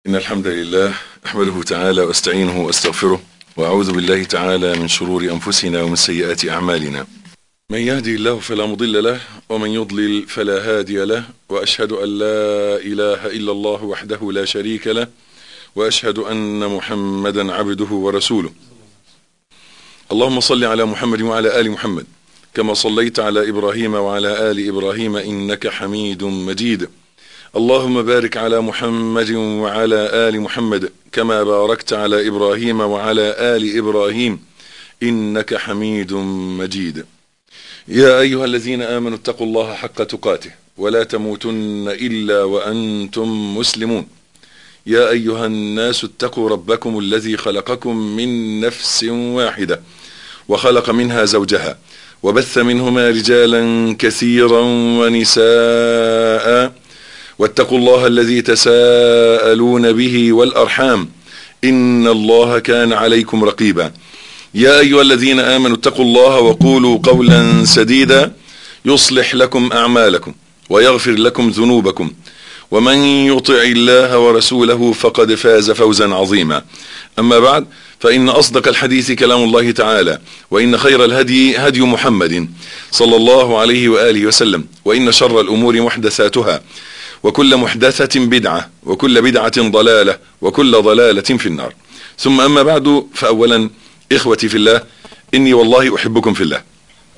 إن الحمد لله أحمده تعالى وأستعينه وأستغفره وأعوذ بالله تعالى من شرور أنفسنا ومن سيئات أعمالنا من يهدي الله فلا مضل له ومن يضلل فلا هادي له وأشهد أن لا إله إلا الله وحده لا شريك له وأشهد أن محمدا عبده ورسوله اللهم صل على محمد وعلى آل محمد كما صليت على إبراهيم وعلى آل إبراهيم إنك حميد مجيد اللهم بارك على محمد وعلى آل محمد كما باركت على إبراهيم وعلى آل إبراهيم إنك حميد مجيد يا أيها الذين آمنوا اتقوا الله حق تقاته ولا تموتن إلا وأنتم مسلمون يا أيها الناس اتقوا ربكم الذي خلقكم من نفس واحدة وخلق منها زوجها وبث منهما رجالا كثيرا ونساء واتقوا الله الذي تساءلون به والأرحام إن الله كان عليكم رقيبا يا أيها الذين آمنوا اتقوا الله وقولوا قولا سديدا يصلح لكم أعمالكم ويغفر لكم ذنوبكم ومن يطع الله ورسوله فقد فاز فوزا عظيما أما بعد فإن أصدق الحديث كلام الله تعالى وإن خير الهدي هدي محمد صلى الله عليه وآله وسلم وإن شر الأمور محدثاتها وكل محدثة بدعة وكل بدعة ضلالة وكل ضلالة في النار ثم أما بعد فأولا إخوتي في الله إني والله أحبكم في الله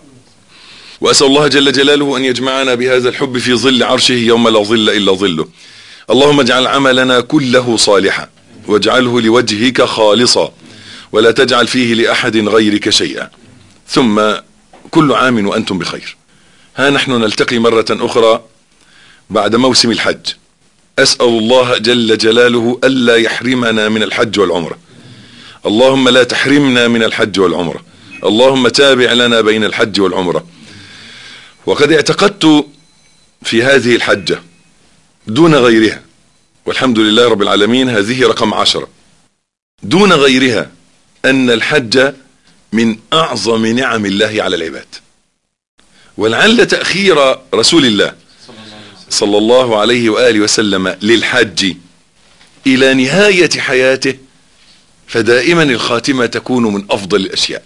وأسأل الله جل جلاله أن يجمعنا بهذا الحب في ظل عرشه يوم لا ظل إلا ظله اللهم اجعل عملنا كله صالحا واجعله لوجهك خالصا ولا تجعل فيه لأحد غيرك شيئا ثم كل عام وأنتم بخير ها نحن نلتقي مرة أخرى بعد موسم الحج أسأل الله جل جلاله ألا يحرمنا من الحج والعمرة اللهم لا تحرمنا من الحج والعمرة اللهم تابع لنا بين الحج والعمرة وقد اعتقدت في هذه الحجة دون غيرها والحمد لله رب العالمين هذه رقم عشرة دون غيرها أن الحج من أعظم نعم الله على العباد ولعل تأخير رسول الله صلى الله عليه وآله وسلم للحج إلى نهاية حياته فدائما الخاتمة تكون من أفضل الأشياء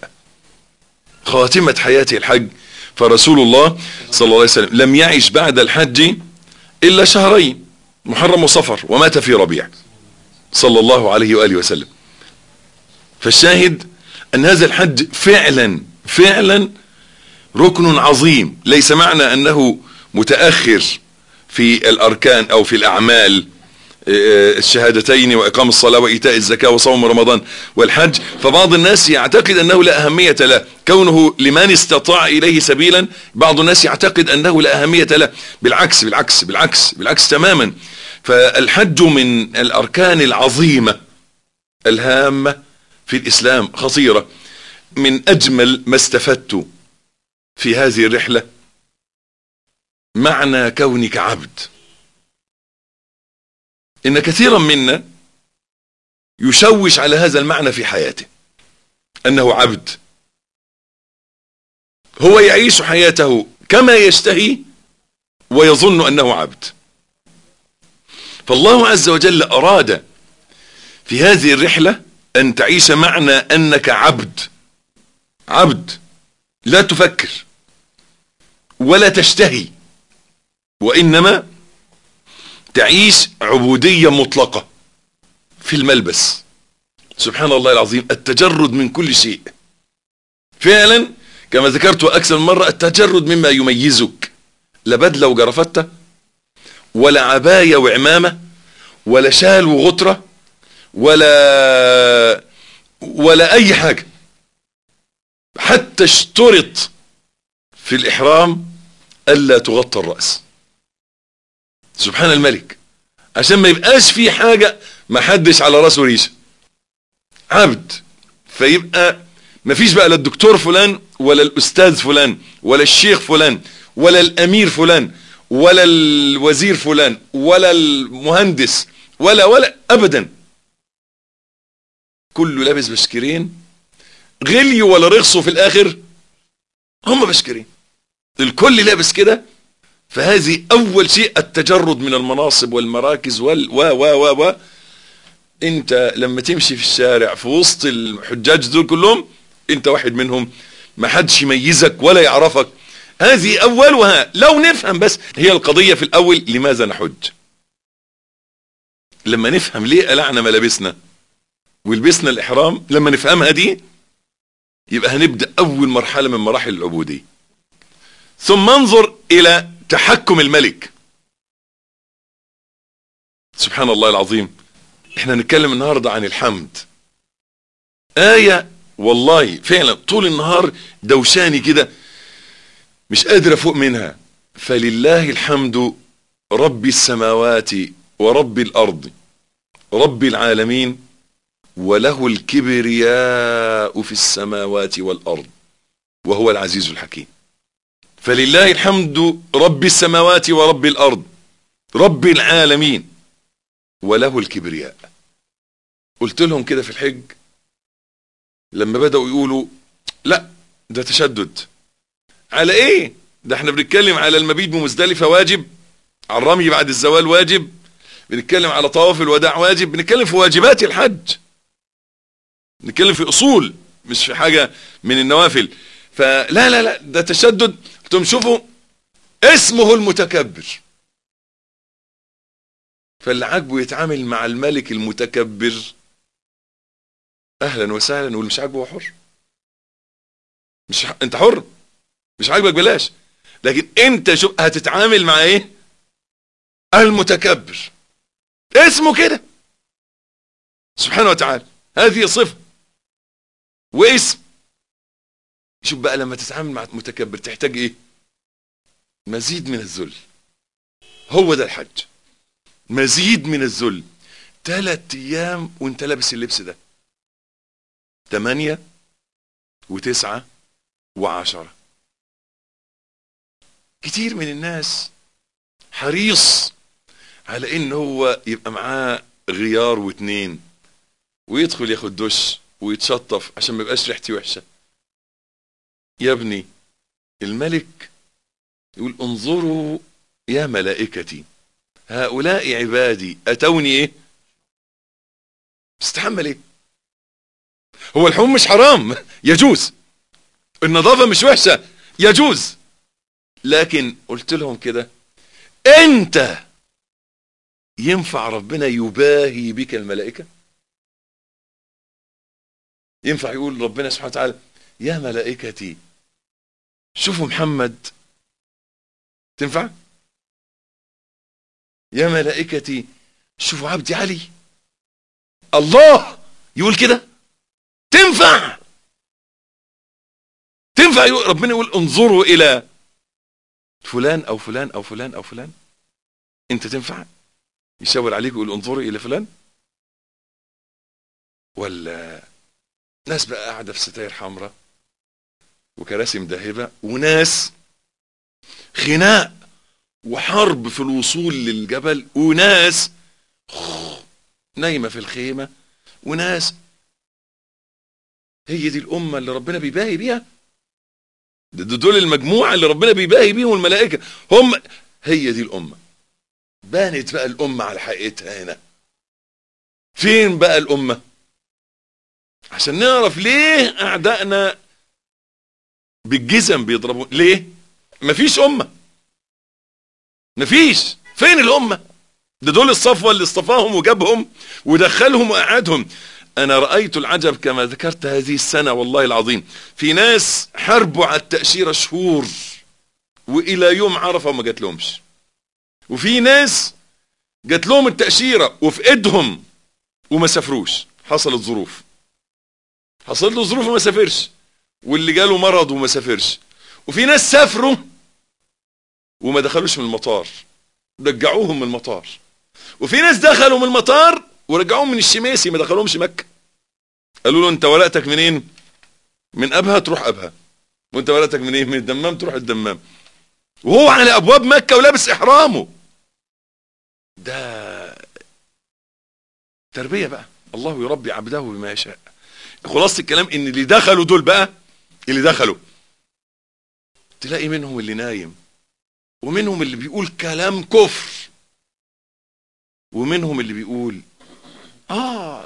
خاتمة حياته الحج فرسول الله صلى الله عليه وسلم لم يعش بعد الحج إلا شهرين محرم وصفر ومات في ربيع صلى الله عليه وآله وسلم فالشاهد أن هذا الحج فعلا فعلا ركن عظيم ليس معنى أنه متأخر في الأركان أو في الأعمال الشهادتين وإقام الصلاة وإيتاء الزكاة وصوم رمضان والحج فبعض الناس يعتقد أنه لا أهمية له كونه لمن استطاع إليه سبيلا بعض الناس يعتقد أنه لا أهمية له بالعكس بالعكس بالعكس بالعكس تماما فالحج من الأركان العظيمة الهامة في الإسلام خطيرة من أجمل ما استفدت في هذه الرحلة معنى كونك عبد إن كثيرا منا يشوش على هذا المعنى في حياته أنه عبد هو يعيش حياته كما يشتهي ويظن أنه عبد فالله عز وجل أراد في هذه الرحلة أن تعيش معنى أنك عبد عبد لا تفكر ولا تشتهي وإنما تعيش عبودية مطلقة في الملبس سبحان الله العظيم التجرد من كل شيء فعلا كما ذكرت أكثر من مرة التجرد مما يميزك لا بدلة وجرفتة ولا عباية وعمامة ولا شال وغطرة ولا ولا أي حاجة حتى اشترط في الإحرام ألا تغطى الرأس سبحان الملك عشان ما يبقاش في حاجة ما حدش على راسه ريشة عبد فيبقى ما فيش بقى لا الدكتور فلان ولا الأستاذ فلان ولا الشيخ فلان ولا الأمير فلان ولا الوزير فلان ولا المهندس ولا ولا أبدا كله لابس بشكرين غليوا ولا رخصوا في الآخر هم بشكرين الكل لابس كده فهذه أول شيء التجرد من المناصب والمراكز وال و و و و انت لما تمشي في الشارع في وسط الحجاج دول كلهم انت واحد منهم ما حدش يميزك ولا يعرفك هذه اولها لو نفهم بس هي القضية في الاول لماذا نحج لما نفهم ليه قلعنا ملابسنا ولبسنا الاحرام لما نفهمها دي يبقى هنبدأ اول مرحلة من مراحل العبودية ثم انظر الى تحكم الملك سبحان الله العظيم احنا نتكلم النهاردة عن الحمد آية والله فعلا طول النهار دوشاني كده مش قادر افوق منها فلله الحمد رب السماوات ورب الارض رب العالمين وله الكبرياء في السماوات والارض وهو العزيز الحكيم فلله الحمد رب السماوات ورب الارض رب العالمين وله الكبرياء قلت لهم كده في الحج لما بدأوا يقولوا لا ده تشدد على ايه ده احنا بنتكلم على المبيت بمزدلفة واجب على الرمي بعد الزوال واجب بنتكلم على طواف الوداع واجب بنتكلم في واجبات الحج بنتكلم في اصول مش في حاجة من النوافل فلا لا لا ده تشدد قلتم شوفوا اسمه المتكبر فاللي عاجبه يتعامل مع الملك المتكبر اهلا وسهلا واللي مش عاجبه هو حر مش ح... انت حر مش عاجبك بلاش لكن انت شوف هتتعامل مع ايه المتكبر اسمه كده سبحانه وتعالى هذه صفة واسم شوف بقى لما تتعامل مع متكبر تحتاج ايه مزيد من الذل هو ده الحج مزيد من الذل ثلاث ايام وانت لابس اللبس ده ثمانية وتسعة وعشرة كتير من الناس حريص على ان هو يبقى معاه غيار واتنين ويدخل ياخد دش ويتشطف عشان ما يبقاش ريحتي وحشة يا ابني الملك يقول انظروا يا ملائكتي هؤلاء عبادي اتوني ايه استحمل ايه هو الحموم مش حرام يجوز النظافة مش وحشة يجوز لكن قلت لهم كده انت ينفع ربنا يباهي بك الملائكة ينفع يقول ربنا سبحانه وتعالى يا ملائكتي شوفوا محمد تنفع يا ملائكتي شوفوا عبدي علي الله يقول كده تنفع تنفع يقول ربنا يقول انظروا الى فلان او فلان او فلان او فلان انت تنفع يشاور عليك ويقول انظروا الى فلان ولا ناس بقى قاعده في ستاير حمراء وكراسي مدهبه وناس خناق وحرب في الوصول للجبل وناس نايمه في الخيمه وناس هي دي الامه اللي ربنا بيباهي بيها دول المجموعه اللي ربنا بيباهي بيهم الملائكه هم هي دي الامه بانت بقى الامه على حقيقتها هنا فين بقى الامه عشان نعرف ليه اعدائنا بالجزم بيضربون ليه مفيش امه مفيش فين الامه ده دول الصفوه اللي اصطفاهم وجابهم ودخلهم وقعدهم انا رأيت العجب كما ذكرت هذه السنة والله العظيم في ناس حربوا على التأشيرة شهور والى يوم عرفة وما جات لهمش وفي ناس جات لهم التأشيرة وفي ايدهم وما سافروش حصلت ظروف حصلت له ظروف وما سافرش واللي جاله مرض وما سافرش وفي ناس سافروا وما دخلوش من المطار رجعوهم من المطار وفي ناس دخلوا من المطار ورجعوهم من الشماسي ما دخلهمش مكة قالوا له انت ورقتك منين من ابها تروح ابها وانت ورقتك منين من الدمام تروح الدمام وهو على ابواب مكة ولابس احرامه ده تربية بقى الله يربي عبده بما يشاء خلاصة الكلام ان اللي دخلوا دول بقى اللي دخلوا تلاقي منهم اللي نايم ومنهم اللي بيقول كلام كفر ومنهم اللي بيقول اه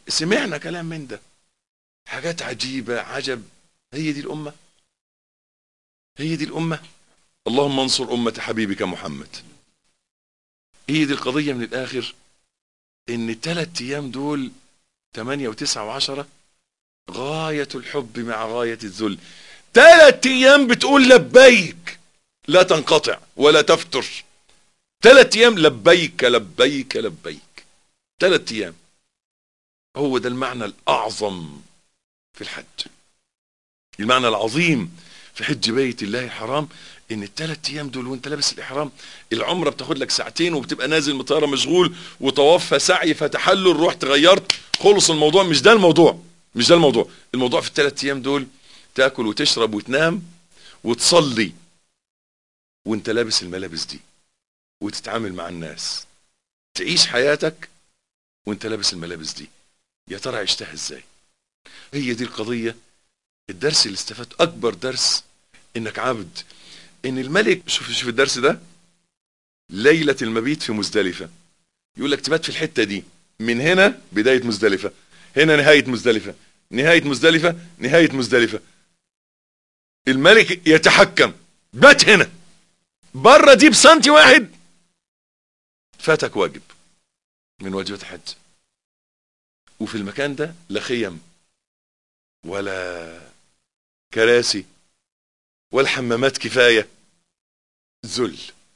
سمعنا كلام من ده حاجات عجيبة عجب هي دي الأمة هي دي الأمة اللهم انصر أمة حبيبك محمد هي دي القضية من الآخر إن الثلاث أيام دول 8 و9 و10 غاية الحب مع غاية الذل ثلاث أيام بتقول لبيك لا تنقطع ولا تفتر ثلاث أيام لبيك لبيك لبيك ثلاث أيام هو ده المعنى الأعظم في الحج المعنى العظيم في حج بيت الله الحرام ان الثلاث ايام دول وانت لابس الاحرام العمره بتاخد لك ساعتين وبتبقى نازل من الطياره مشغول وطواف سعي فتحلل رحت غيرت خلص الموضوع مش ده الموضوع مش ده الموضوع الموضوع في الثلاث ايام دول تاكل وتشرب وتنام وتصلي وانت لابس الملابس دي وتتعامل مع الناس تعيش حياتك وانت لابس الملابس دي يا ترى عشتها ازاي هي دي القضية الدرس اللي استفدت اكبر درس انك عبد ان الملك شوف شوف الدرس ده ليلة المبيت في مزدلفة يقول لك تبات في الحتة دي من هنا بداية مزدلفة هنا نهاية مزدلفة نهاية مزدلفة نهاية مزدلفة الملك يتحكم بات هنا بره دي بسنتي واحد فاتك واجب من واجبات الحج وفي المكان ده لا خيم ولا كراسي ولا حمامات كفاية ذل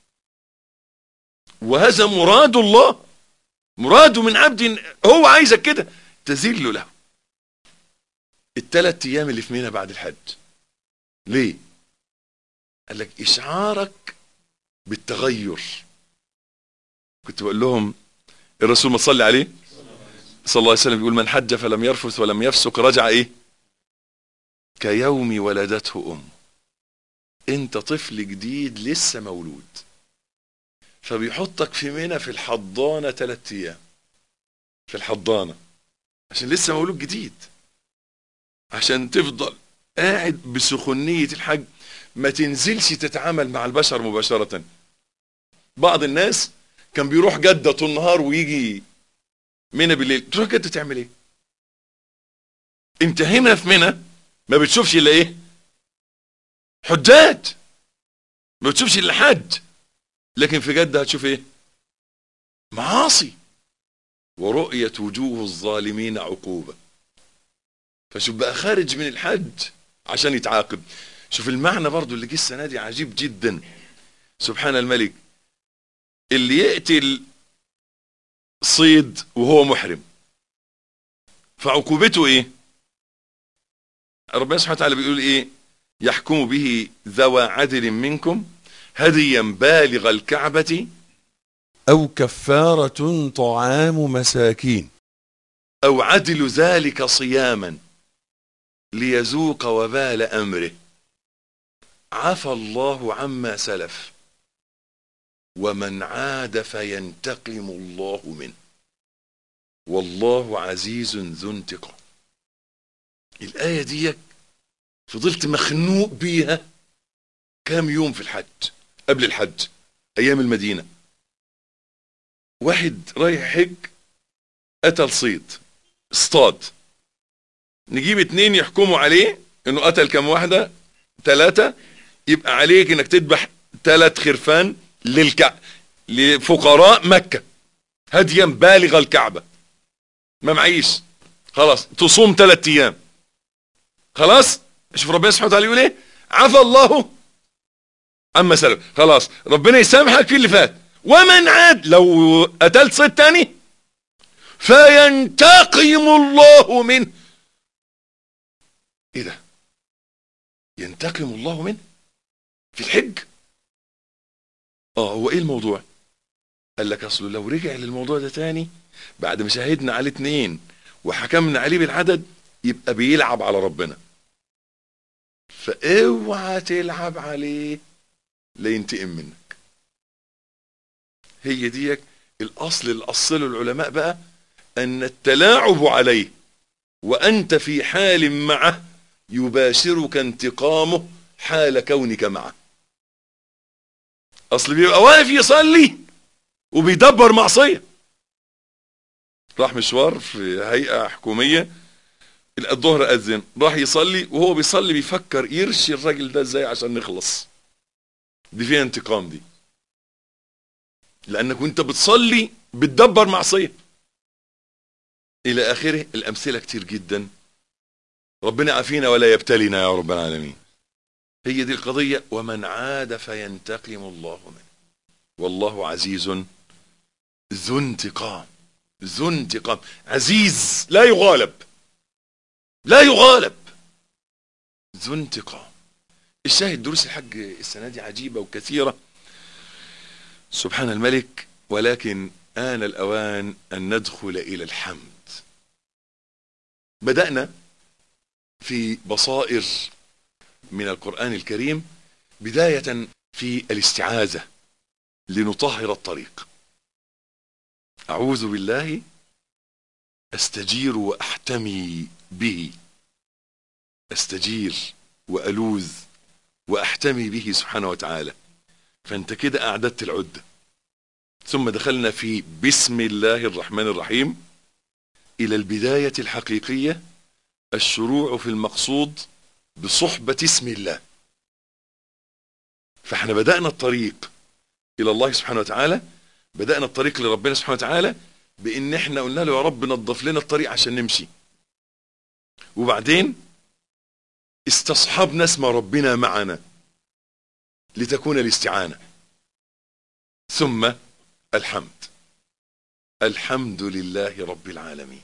وهذا مراد الله مراده من عبد هو عايزك كده تذل له الثلاث ايام اللي في منى بعد الحج ليه قال لك اشعارك بالتغير كنت بقول لهم الرسول ما صلي عليه صلى الله عليه وسلم بيقول من حج فلم يرفث ولم يفسق رجع ايه كيوم ولدته ام انت طفل جديد لسه مولود فبيحطك في منى في الحضانه ثلاث ايام في الحضانه عشان لسه مولود جديد عشان تفضل قاعد بسخونيه الحج ما تنزلش تتعامل مع البشر مباشره بعض الناس كان بيروح جده طول النهار ويجي منى بالليل تروح جده تعمل ايه انت هنا في منى ما بتشوفش الا ايه حجاج ما بتشوفش الا حج لكن في جده هتشوف ايه معاصي ورؤية وجوه الظالمين عقوبة فشوف بقى خارج من الحج عشان يتعاقب شوف المعنى برضو اللي جه السنة دي عجيب جدا سبحان الملك اللي يقتل صيد وهو محرم فعقوبته ايه ربنا سبحانه وتعالى بيقول ايه يحكم به ذوى عدل منكم هديا بالغ الكعبة أو كفارة طعام مساكين أو عدل ذلك صياما ليذوق وبال أمره عفى الله عما سلف ومن عاد فينتقم الله منه والله عزيز ذو انتقام الآية دي فضلت مخنوق بيها كام يوم في الحج قبل الحج أيام المدينة واحد رايح حج قتل صيد اصطاد نجيب اتنين يحكموا عليه انه قتل كام واحدة ثلاثة يبقى عليك انك تذبح ثلاث خرفان للكعبة لفقراء مكة هديا بالغ الكعبة ما معيش خلاص تصوم ثلاث ايام خلاص شوف ربنا سبحانه وتعالى يقول ايه عفى الله عما سلف خلاص ربنا يسامحك في اللي فات ومن عاد لو قتلت صيد تاني فينتقم الله منه ايه ده ينتقم الله منه في الحج اه هو ايه الموضوع قال لك اصله لو رجع للموضوع ده تاني بعد ما شاهدنا عليه اتنين وحكمنا عليه بالعدد يبقى بيلعب على ربنا فاوعى تلعب عليه لا ينتقم منك هي ديك الاصل اللي اصله العلماء بقى ان التلاعب عليه وانت في حال معه يباشرك انتقامه حال كونك معه اصل بيبقى واقف يصلي وبيدبر معصيه راح مشوار في هيئة حكومية الظهر أذن راح يصلي وهو بيصلي بيفكر يرشي الراجل ده ازاي عشان نخلص دي فيها انتقام دي لأنك وانت بتصلي بتدبر معصية إلى آخره الأمثلة كتير جدا ربنا عافينا ولا يبتلينا يا رب العالمين هي دي القضية ومن عاد فينتقم الله منه والله عزيز ذو انتقام ذو انتقام عزيز لا يغالب لا يغالب ذو انتقام الشاهد دروس الحج السنة دي عجيبة وكثيرة سبحان الملك ولكن آن الأوان أن ندخل إلى الحمد بدأنا في بصائر من القرآن الكريم بداية في الاستعاذة لنطهر الطريق أعوذ بالله أستجير وأحتمي به أستجير وألوذ وأحتمي به سبحانه وتعالى فأنت كده أعددت العدة ثم دخلنا في بسم الله الرحمن الرحيم إلى البداية الحقيقية الشروع في المقصود بصحبة اسم الله فاحنا بدأنا الطريق إلى الله سبحانه وتعالى بدأنا الطريق لربنا سبحانه وتعالى بإن احنا قلنا له يا رب نظف لنا الطريق عشان نمشي وبعدين استصحبنا اسم ربنا معنا لتكون الاستعانة ثم الحمد الحمد لله رب العالمين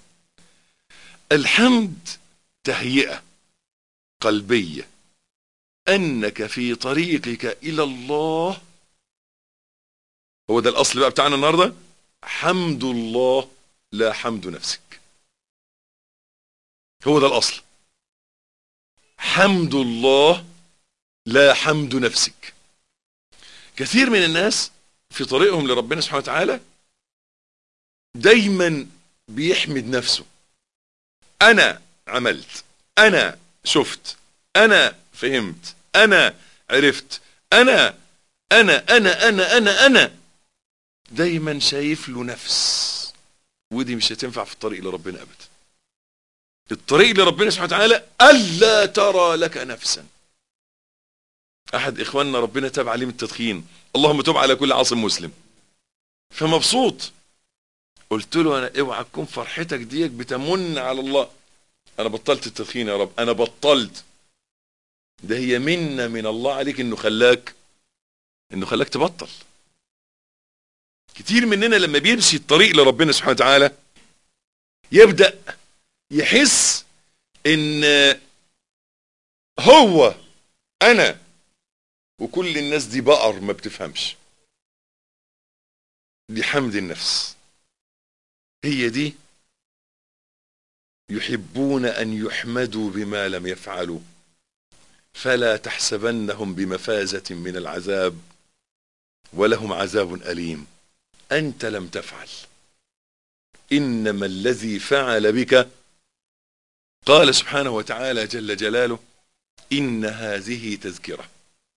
الحمد تهيئة قلبية أنك في طريقك إلى الله هو ده الأصل بقى بتاعنا النهاردة حمد الله لا حمد نفسك هو ده الأصل حمد الله لا حمد نفسك كثير من الناس في طريقهم لربنا سبحانه وتعالى دايما بيحمد نفسه انا عملت انا شفت انا فهمت انا عرفت انا انا انا انا انا انا دايما شايف له نفس ودي مش هتنفع في الطريق لربنا ابدا الطريق لربنا سبحانه وتعالى الا ترى لك نفسا احد اخواننا ربنا تاب عليه من التدخين اللهم تب على كل عاصم مسلم فمبسوط قلت له انا اوعى تكون فرحتك ديك بتمن على الله انا بطلت التدخين يا رب انا بطلت ده هي منة من الله عليك انه خلاك انه خلاك تبطل كتير مننا لما بيمشي الطريق لربنا سبحانه وتعالى يبدأ يحس ان هو انا وكل الناس دي بقر ما بتفهمش دي حمد النفس هي دي يحبون ان يحمدوا بما لم يفعلوا فلا تحسبنهم بمفازة من العذاب ولهم عذاب أليم أنت لم تفعل إنما الذي فعل بك قال سبحانه وتعالى جل جلاله إن هذه تذكرة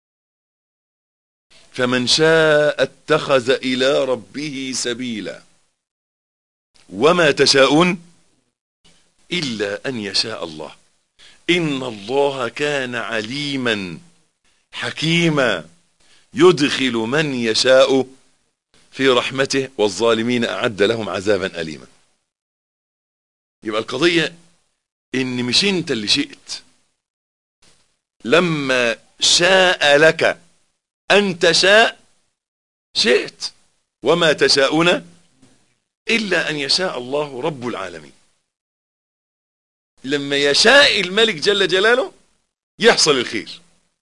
فمن شاء اتخذ إلى ربه سبيلا وما تشاءون إلا أن يشاء الله إن الله كان عليما حكيما يدخل من يشاء في رحمته والظالمين أعد لهم عذابا أليما يبقى القضية إن مش أنت اللي شئت لما شاء لك أن تشاء شئت وما تشاءون إلا أن يشاء الله رب العالمين لما يشاء الملك جل جلاله يحصل الخير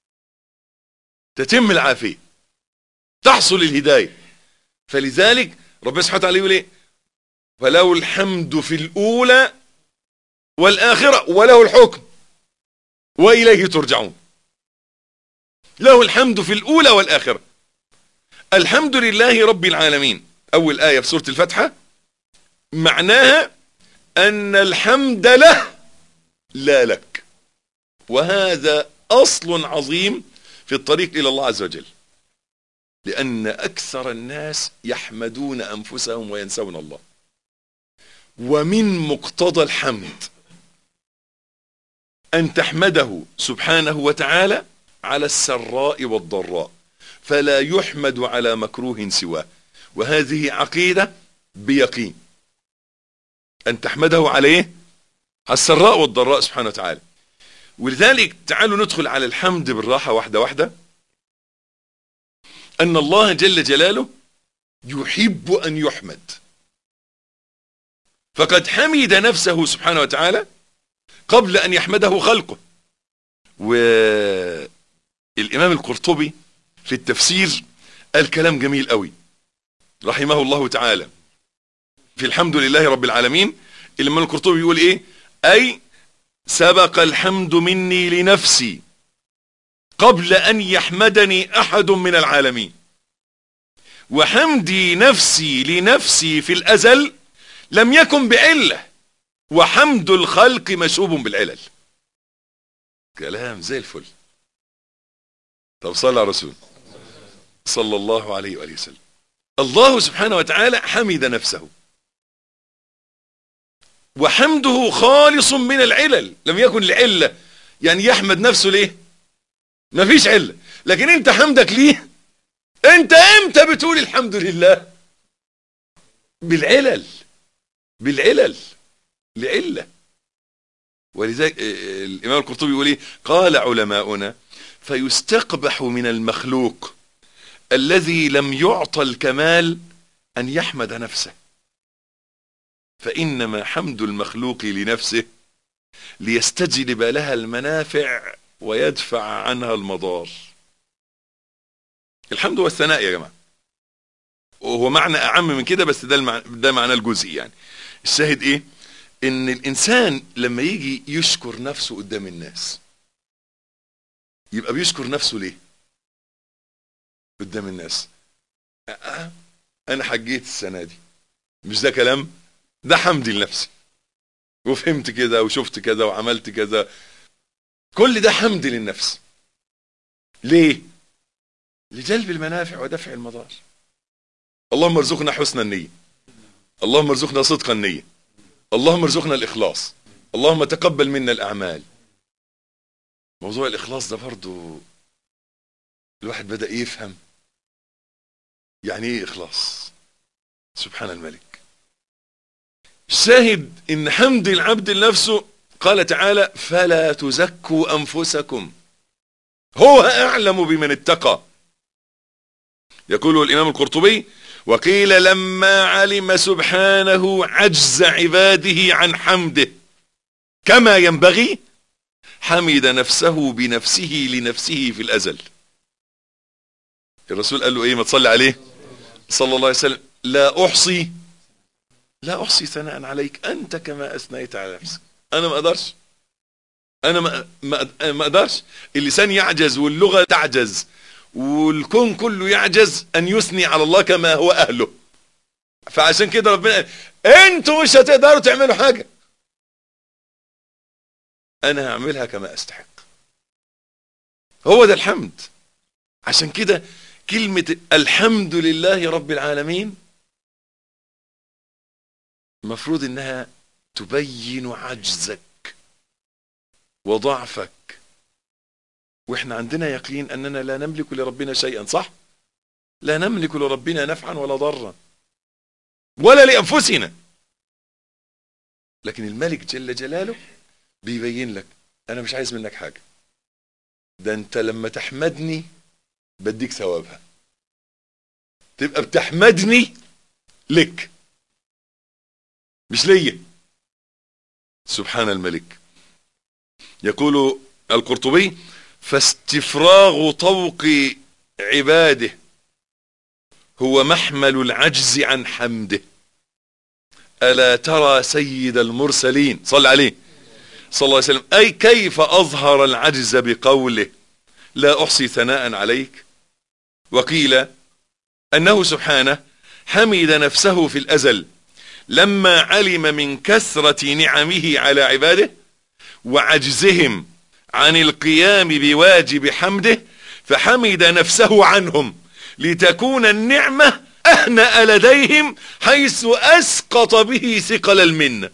تتم العافية تحصل الهداية فلذلك ربنا سبحانه وتعالى يقول ايه فله الحمد في الأولى والآخرة وله الحكم وإليه ترجعون له الحمد في الأولى والآخرة الحمد لله رب العالمين أول آية في سورة الفتحة معناها أن الحمد له لا لك وهذا أصل عظيم في الطريق إلى الله عز وجل لأن أكثر الناس يحمدون أنفسهم وينسون الله ومن مقتضى الحمد أن تحمده سبحانه وتعالى على السراء والضراء فلا يحمد على مكروه سواه وهذه عقيدة بيقين أن تحمده عليه على السراء والضراء سبحانه وتعالى ولذلك تعالوا ندخل على الحمد بالراحة واحدة واحدة أن الله جل جلاله يحب أن يحمد فقد حمد نفسه سبحانه وتعالى قبل أن يحمده خلقه والإمام القرطبي في التفسير قال كلام جميل قوي رحمه الله تعالى في الحمد لله رب العالمين الإمام القرطبي يقول إيه أي سبق الحمد مني لنفسي قبل أن يحمدني أحد من العالمين وحمدي نفسي لنفسي في الأزل لم يكن بعلة وحمد الخلق مشوب بالعلل كلام زي الفل طب صلى على رسول صلى الله عليه وآله وسلم الله سبحانه وتعالى حمد نفسه وحمده خالص من العلل لم يكن لعلة يعني يحمد نفسه ليه ما فيش علة لكن انت حمدك ليه انت امتى بتقول الحمد لله بالعلل بالعلل لعلة ولذلك الإمام القرطبي يقول ايه قال علماؤنا فيستقبح من المخلوق الذي لم يعطى الكمال أن يحمد نفسه فإنما حمد المخلوق لنفسه ليستجلب لها المنافع ويدفع عنها المضار الحمد والثناء يا جماعة وهو معنى أعم من كده بس ده المعنى ده معنى الجزئي يعني الشاهد إيه إن الإنسان لما يجي يشكر نفسه قدام الناس يبقى بيشكر نفسه ليه قدام الناس أه أنا حجيت السنة دي مش ده كلام ده حمدي لنفسي وفهمت كده وشفت كذا وعملت كذا كل ده حمد للنفس ليه لجلب المنافع ودفع المضار اللهم ارزقنا حسن النية اللهم ارزقنا صدق النية اللهم ارزقنا الإخلاص اللهم تقبل منا الأعمال موضوع الإخلاص ده برضو الواحد بدأ يفهم يعني ايه إخلاص سبحان الملك الشاهد ان حمد العبد لنفسه قال تعالى فلا تزكوا أنفسكم هو أعلم بمن اتقى يقول الإمام القرطبي وقيل لما علم سبحانه عجز عباده عن حمده كما ينبغي حمد نفسه بنفسه لنفسه في الأزل الرسول قال له ايه ما تصلي عليه صلى الله عليه وسلم لا أحصي لا أحصي ثناء عليك أنت كما أثنيت على نفسك أنا ما أقدرش أنا ما, ما, ما أقدرش اللسان يعجز واللغة تعجز والكون كله يعجز أن يثني على الله كما هو أهله فعشان كده ربنا قال انتوا مش هتقدروا تعملوا حاجة أنا هعملها كما أستحق هو ده الحمد عشان كده كلمة الحمد لله رب العالمين المفروض انها تبين عجزك وضعفك واحنا عندنا يقين اننا لا نملك لربنا شيئا صح لا نملك لربنا نفعا ولا ضرا ولا لانفسنا لكن الملك جل جلاله بيبين لك انا مش عايز منك حاجه ده انت لما تحمدني بديك ثوابها تبقى بتحمدني لك مش ليا سبحان الملك يقول القرطبي فاستفراغ طوق عباده هو محمل العجز عن حمده ألا ترى سيد المرسلين صل عليه صلى الله عليه وسلم أي كيف أظهر العجز بقوله لا أحصي ثناء عليك وقيل أنه سبحانه حمد نفسه في الأزل لما علم من كثرة نعمه على عباده وعجزهم عن القيام بواجب حمده فحمد نفسه عنهم لتكون النعمة أهنأ لديهم حيث أسقط به ثقل المنة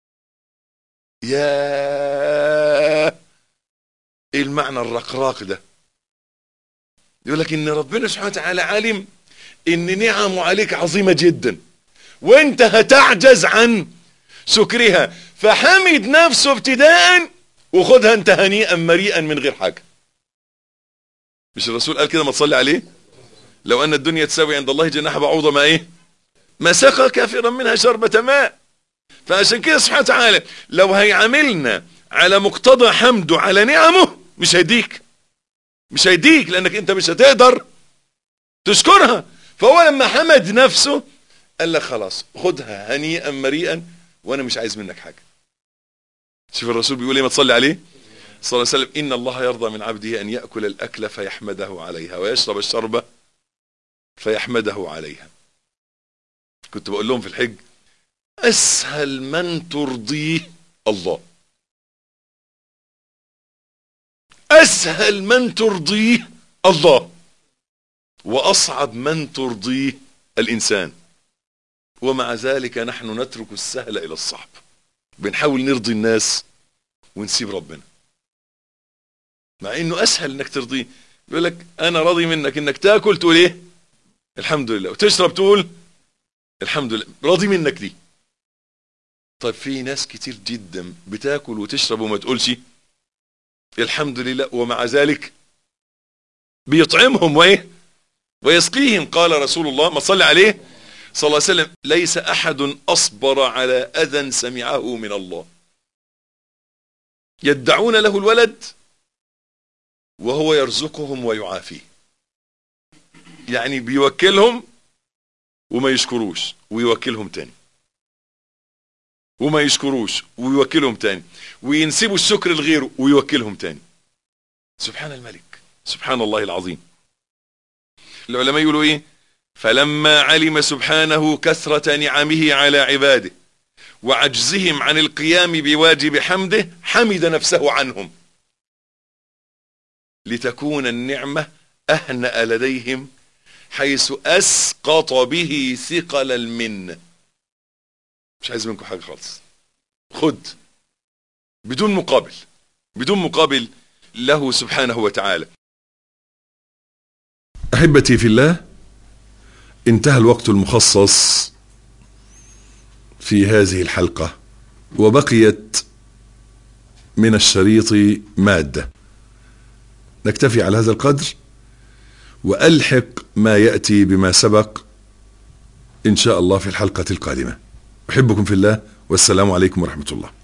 يا ايه المعنى الرقراق ده يقول لك ان ربنا سبحانه وتعالى عالم ان نعمه عليك عظيمة جدا وانت هتعجز عن شكرها فحمد نفسه ابتداء وخدها انت هنيئا مريئا من غير حاجة مش الرسول قال كده ما تصلي عليه لو ان الدنيا تساوي عند الله جناح بعوضة ما ايه ما سقى كافرا منها شربة ماء فعشان كده سبحانه وتعالى لو هيعاملنا على مقتضى حمده على نعمه مش هيديك مش هيديك لانك انت مش هتقدر تشكرها فهو لما حمد نفسه قال لك خلاص خدها هنيئا مريئا وانا مش عايز منك حاجه شوف الرسول بيقول ايه ما تصلي عليه صلى الله عليه وسلم ان الله يرضى من عبده ان ياكل الاكل فيحمده عليها ويشرب الشربه فيحمده عليها كنت بقول لهم في الحج اسهل من ترضيه الله اسهل من ترضيه الله واصعب من ترضيه الانسان ومع ذلك نحن نترك السهل الى الصعب بنحاول نرضي الناس ونسيب ربنا مع انه اسهل انك ترضيه يقول لك انا راضي منك انك تاكل تقول ايه الحمد لله وتشرب تقول الحمد لله راضي منك دي طيب في ناس كتير جدا بتاكل وتشرب وما تقولش الحمد لله ومع ذلك بيطعمهم وايه ويسقيهم قال رسول الله ما صلى عليه صلى الله عليه وسلم ليس احد اصبر على اذى سمعه من الله يدعون له الولد وهو يرزقهم ويعافيه يعني بيوكلهم وما يشكروش ويوكلهم تاني وما يشكروش ويوكلهم تاني وينسبوا الشكر لغيره ويوكلهم تاني سبحان الملك سبحان الله العظيم العلماء يقولوا ايه فلما علم سبحانه كثرة نعمه على عباده وعجزهم عن القيام بواجب حمده حمد نفسه عنهم لتكون النعمة أهنأ لديهم حيث أسقط به ثقل المنه مش عايز منكم حاجة خالص خد بدون مقابل بدون مقابل له سبحانه وتعالى أحبتي في الله انتهى الوقت المخصص في هذه الحلقة وبقيت من الشريط مادة نكتفي على هذا القدر وألحق ما يأتي بما سبق إن شاء الله في الحلقة القادمة أحبكم في الله والسلام عليكم ورحمة الله